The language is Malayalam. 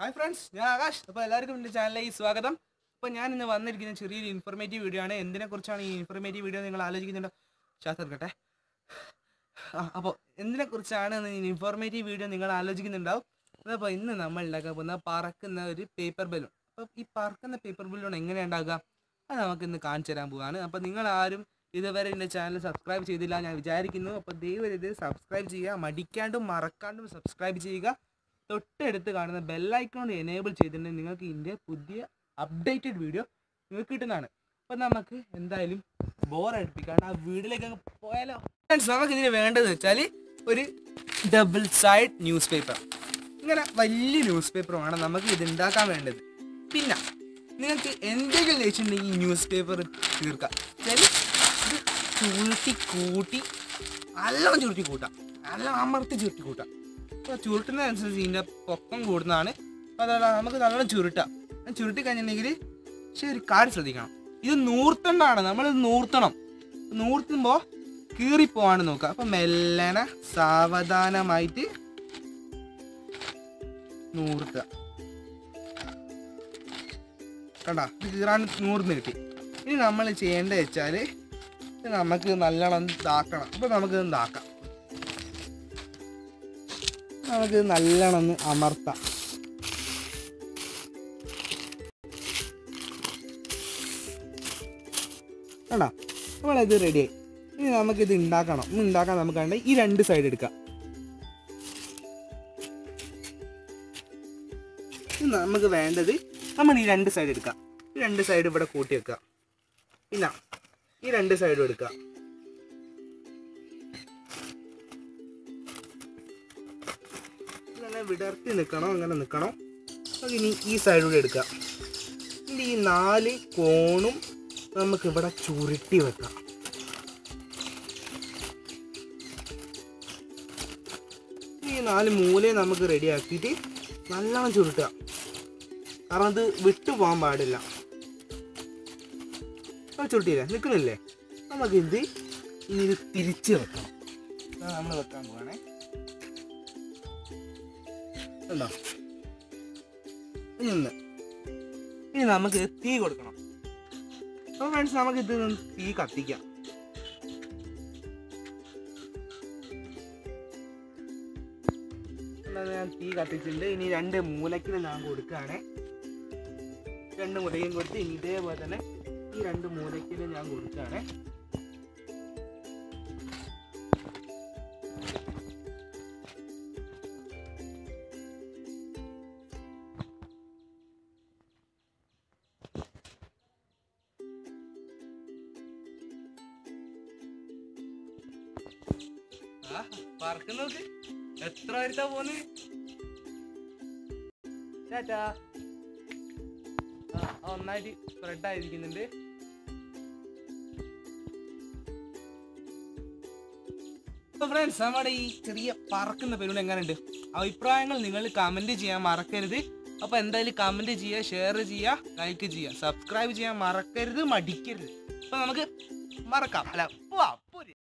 ഹായ് ഫ്രണ്ട്സ് ഞാൻ ആകാശ് അപ്പോൾ എല്ലാവർക്കും എൻ്റെ ചാനലിലേക്ക് സ്വാഗതം അപ്പോൾ ഞാൻ ഇന്ന് വന്നിരിക്കുന്ന ചെറിയൊരു ഇൻഫർമേറ്റീവ് വീഡിയോ ആണ് എന്തിനെ കുറിച്ചാണ് ഈ ഇൻഫർമേറ്റീവ് വീഡിയോ നിങ്ങൾ ആലോചിക്കുന്നുണ്ടോ ശാസ്ത്രക്കട്ടെ അപ്പോൾ എന്തിനെ കുറിച്ചാണ് ഇൻഫോർമേറ്റീവ് വീഡിയോ നിങ്ങൾ ആലോചിക്കുന്നുണ്ടാവും അപ്പോൾ ഇന്ന് നമ്മൾ ഉണ്ടാക്കാൻ പോകുന്ന പറക്കുന്ന ഒരു പേപ്പർ ബലൂൺ അപ്പോൾ ഈ പറക്കുന്ന പേപ്പർ ബലൂൺ എങ്ങനെ ഉണ്ടാക്കുക അത് നമുക്ക് ഇന്ന് കാണിച്ചു തരാൻ പോവാണ് അപ്പോൾ നിങ്ങൾ ആരും ഇതുവരെ എൻ്റെ ചാനൽ സബ്സ്ക്രൈബ് ചെയ്തില്ല ഞാൻ വിചാരിക്കുന്നു അപ്പോൾ ദയവ് ഇത് സബ്സ്ക്രൈബ് ചെയ്യുക മടിക്കാണ്ടും മറക്കാണ്ടും സബ്സ്ക്രൈബ് ചെയ്യുക തൊട്ടടുത്ത് കാണുന്ന ബെല്ലൈക്കോൺ എനേബിൾ ചെയ്തിട്ടുണ്ടെങ്കിൽ നിങ്ങൾക്ക് ഇതിൻ്റെ പുതിയ അപ്ഡേറ്റഡ് വീഡിയോ നിങ്ങൾക്ക് കിട്ടുന്നതാണ് അപ്പം നമുക്ക് എന്തായാലും ബോർ അടുപ്പിക്കാണ്ട് ആ വീട്ടിലേക്ക് അങ്ങ് പോയാലോ ഫ്രണ്ട്സ് നമുക്ക് ഇതിന് വേണ്ടതെന്ന് വെച്ചാൽ ഒരു ഡബിൾ സൈഡ് ന്യൂസ് പേപ്പർ ഇങ്ങനെ വലിയ ന്യൂസ് പേപ്പറുമാണ് നമുക്ക് ഇത് ഉണ്ടാക്കാൻ വേണ്ടത് പിന്നെ നിങ്ങൾക്ക് എന്തെങ്കിലും വെച്ചിട്ടുണ്ടെങ്കിൽ ഈ ന്യൂസ് പേപ്പർ തീർക്കാം വെച്ചാൽ ഇത് ചുരുട്ടി കൂട്ടി നല്ലോണം ചുരുട്ടി കൂട്ടാം നല്ലോണം അമർത്തി ചുരുട്ടി കൂട്ടാം അപ്പോൾ ചുരുട്ടുന്നതനുസരിച്ച് ഇതിൻ്റെ പൊക്കം കൂടുന്നതാണ് അപ്പോൾ അതല്ല നമുക്ക് നല്ലോണം ചുരുട്ടാം അത് ചുരുട്ടി കഴിഞ്ഞിട്ടുണ്ടെങ്കിൽ പക്ഷേ ഒരു കാര്യം ശ്രദ്ധിക്കണം ഇത് നൂർത്തണ്ടാണ് നമ്മൾ നൂർത്തണം നൂർത്തുമ്പോൾ കീറിപ്പോവാണ് നോക്കുക അപ്പം മെല്ലനെ സാവധാനമായിട്ട് നൂർത്തുക കണ്ട ഇത് കീറാൻ നൂർന്ന് കിട്ടി ഇനി നമ്മൾ ചെയ്യേണ്ടത് വെച്ചാൽ ഇത് നമുക്ക് നല്ലോണം ഇതാക്കണം അപ്പോൾ നമുക്ക് ഇതാക്കാം നമുക്ക് നല്ലോണം ഒന്ന് അമർത്താം കണ്ടാ നമ്മളിത് റെഡിയായി ഇനി നമുക്കിത് ഉണ്ടാക്കണം ഇന്ന് ഉണ്ടാക്കാൻ നമുക്ക് വേണ്ട ഈ രണ്ട് സൈഡ് എടുക്കാം ഇനി നമുക്ക് വേണ്ടത് നമ്മൾ ഈ രണ്ട് സൈഡ് എടുക്കാം ഈ രണ്ട് സൈഡ് ഇവിടെ കൂട്ടി വെക്കുക പിന്നെ ഈ രണ്ട് സൈഡും എടുക്കുക ഇങ്ങനെ വിടർത്തി നിൽക്കണം അങ്ങനെ നിൽക്കണം നമുക്ക് ഇനി ഈ സൈഡൂടെ എടുക്കാം ഇനി ഈ നാല് കോണും നമുക്ക് ഇവിടെ ചുരുട്ടി വെക്കാം ഈ നാല് മൂലയും നമുക്ക് റെഡി ആക്കിയിട്ട് നല്ലോണം ചുരുട്ടുക കാരണം അത് വിട്ടു പോകാൻ പാടില്ല അത് ചുരുട്ടിയില്ലേ നിൽക്കണില്ലേ നമുക്ക് ഇത് ഇനി ഇത് തിരിച്ച് വെക്കണം നമ്മൾ വെക്കാൻ പോവാണേ കണ്ടോ ഇനി ഒന്ന് ഇനി നമുക്ക് തീ കൊടുക്കണം അപ്പോൾ ഫ്രണ്ട്സ് നമുക്ക് ഇത് ഒന്ന് തീ കത്തിക്കാം എന്നാ ഞാൻ തീ കത്തിച്ചിട്ടുണ്ട് ഇനി രണ്ട് മൂലക്കിൽ ഞാൻ കൊടുക്കുകയാണ് രണ്ട് മുലയും കൊടുത്ത് ഇനി ഇതേപോലെ തന്നെ ഈ രണ്ട് മൂലക്കിൽ ഞാൻ കൊടുക്കുകയാണ് ആ, പറക്കുന്ന നോക്ക് എത്ര അടുത്താ പോന്ന് ചേട്ടാ ആ ആ, ഒന്നായിട്ട് സ്പ്രെഡ് ആയിരിക്കുന്നുണ്ട് ഫ്രണ്ട്സ് നമ്മുടെ ഈ ചെറിയ പറക്കുന്ന പെരുണ്ട് എങ്ങനെയുണ്ട് അഭിപ്രായങ്ങൾ നിങ്ങൾ കമന്റ് ചെയ്യാൻ മറക്കരുത് അപ്പൊ എന്തായാലും കമന്റ് ചെയ്യുക ഷെയർ ചെയ്യുക ലൈക്ക് ചെയ്യുക സബ്സ്ക്രൈബ് ചെയ്യാൻ മറക്കരുത് മടിക്കരുത് അപ്പൊ നമുക്ക് മറക്കാം അല്ല പോവാം പോര്